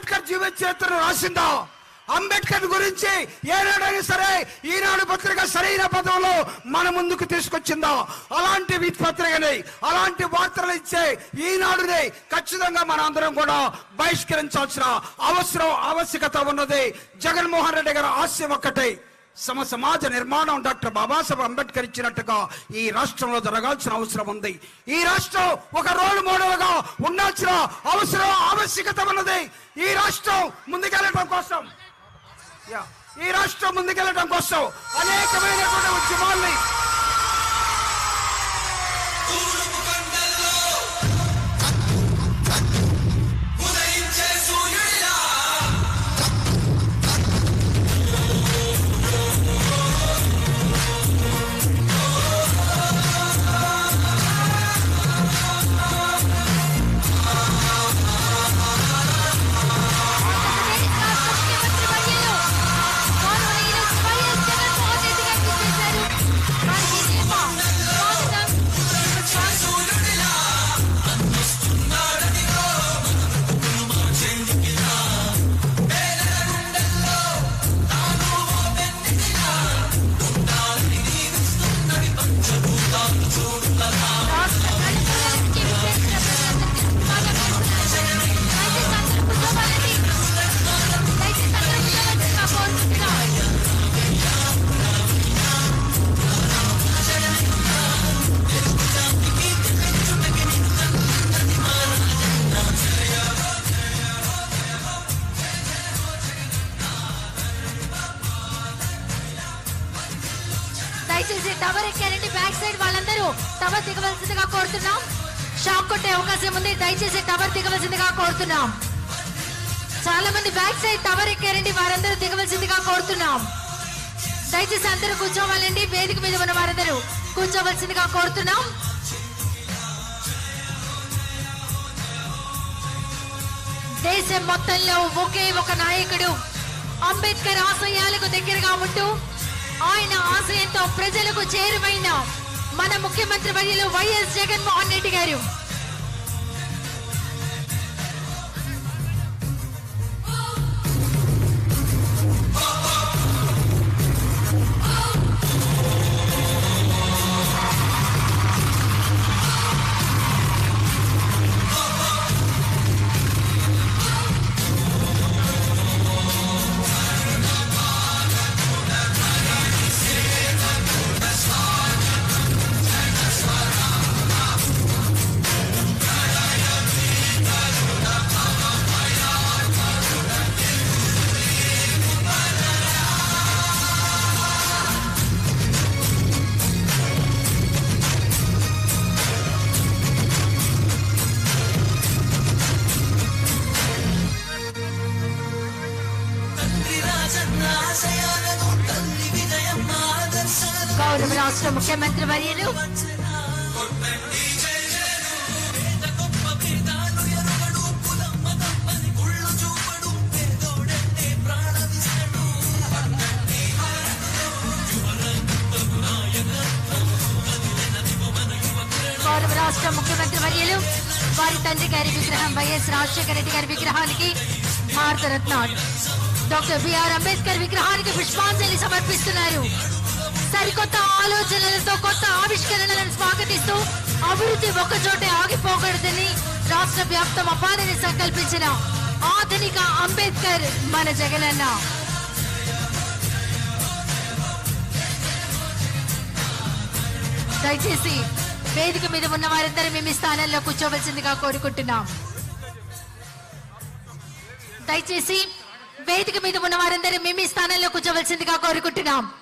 అంబేద్కర్ జీవిత చరిత్రను రాసిందా అంబేద్కర్ గురించి ఏనాడైనా సరే ఈనాడు పత్రిక సరైన పదంలో మన ముందుకు తీసుకొచ్చిందా అలాంటి వి- పత్రికని అలాంటి వార్తలు ఇచ్చే ఈనాడుని ఖచ్చితంగా మన అందరం కూడా బహిష్కరించాల్సిన అవసరం ఆవశ్యకత ఉన్నది జగన్మోహన్ రెడ్డి గారి ఆశయం ఒక్కటే సమ సమాజ నిర్మాణం డాక్టర్ బాబాసాహెబ్ అంబేద్కర్ ఇచ్చినట్టుగా ఈ రాష్ట్రంలో జరగాల్సిన అవసరం ఉంది ఈ రాష్ట్రం ఒక రోల్ మోడల్ గా ఉండాల్సిన అవసరం ఆవశ్యకత ఉన్నది ఈ రాష్ట్రం ముందుకెళ్ళడం కోసం యా, ఈ రాష్ట్రం ముందుకెళ్ళడం కోసం అనేకమైనటువంటి ఉద్యమాల్ని తూర్పు కొండల్లో ఉదయించే సూర్యుడిలా ఆంధ్రప్రదేశ్ రాష్ట్ర ముఖ్యమంత్రి వర్యులు గౌరవనీయులు వైఎస్ జగన్మోహన్ రెడ్డి గారికి చేశారు వారికి నియమ స్వాగతం స్వాగతం సూర్యుడిలా అందిస్తున్నాడదిగో మా చెందికిలా పేదల గుండెల్లో తాను ఓ వెన్నెలా ఉండాలని దీవిస్తున్నవి పంచభూతాలు చూడులలా రాష్ట్ర కళాకారులకి విశేష ప్రజలందరికీ స్వాగతం దయచేసి అందరూ కూర్చోవాలని దయచేసి అందరూ కూర్చోవాల్సిందిగా కోరుకుంటున్నాం దయచేసి టవర్ ఎక్కారండి బ్యాక్ సైడ్ వాళ్ళందరూ టవర్ దిగవలసిందిగా కోరుతున్నాం షాక్ కొట్టే అవకాశం ఉంది దయచేసి టవర్ దిగవలసిందిగా కోరుతున్నాం చాలా మంది బ్యాక్ సైడ్ టవర్ ఎక్కారండి వారందరూ దిగవలసిందిగా కోరుతున్నాం దయచేసి అందరూ కూర్చోవాలండి వేదిక మీద ఉన్న వారందరూ కూర్చోవలసిందిగా కోరుతున్నాం దేశం మొత్తంలో ఒకే ఒక నాయకుడు అంబేద్కర్ ఆశయాలకు దగ్గరగా ఉంటూ ఆయన ఆశయంతో ప్రజలకు చేరువైన మన ముఖ్యమంత్రి వర్యులు వైఎస్ జగన్మోహన్ రెడ్డి గారు తండ్రి రాజన్న ఆశయాలను తల్లి విజయం ఆదర్శాలను గౌరవ రాష్ట్ర ముఖ్యమంత్రి వర్యులు కొట్టండి జయజయలు పేద గొప్ప భేదాలు ఎరుగడు కులం మతం అని కుళ్ళు చూపడు పేదోడంటే ప్రాణమిస్తడు పట్టండి గౌరవ రాష్ట్ర ముఖ్యమంత్రి వర్యులు వారి తండ్రి గారి విగ్రహం వైఎస్ రాజశేఖర రెడ్డి గారి విగ్రహానికి భారతరత్న డాక్టర్ బిఆర్ అంబేద్కర్ విగ్రహానికి పుష్పాంజలి సమర్పిస్తున్నారు సరికొత్త ఆలోచనలతో కొత్త ఆవిష్కరణలను స్వాగతిస్తూ అభివృద్ధి ఒక్కచోటే ఆగిపోకూడదని రాష్ట్ర వ్యాప్తం అపాలని సంకల్పించిన ఆధునిక అంబేద్కర్ మన జగనన్న దయచేసి వేదిక మీద ఉన్న వారందరూ మేము ఈ స్థానంలో కూర్చోవలసిందిగా కోరుకుంటున్నాం దయచేసి వేదిక మీద ఉన్న వారందరూ మేము ఈ స్థానంలో కూర్చోవలసిందిగా కోరుకుంటున్నాం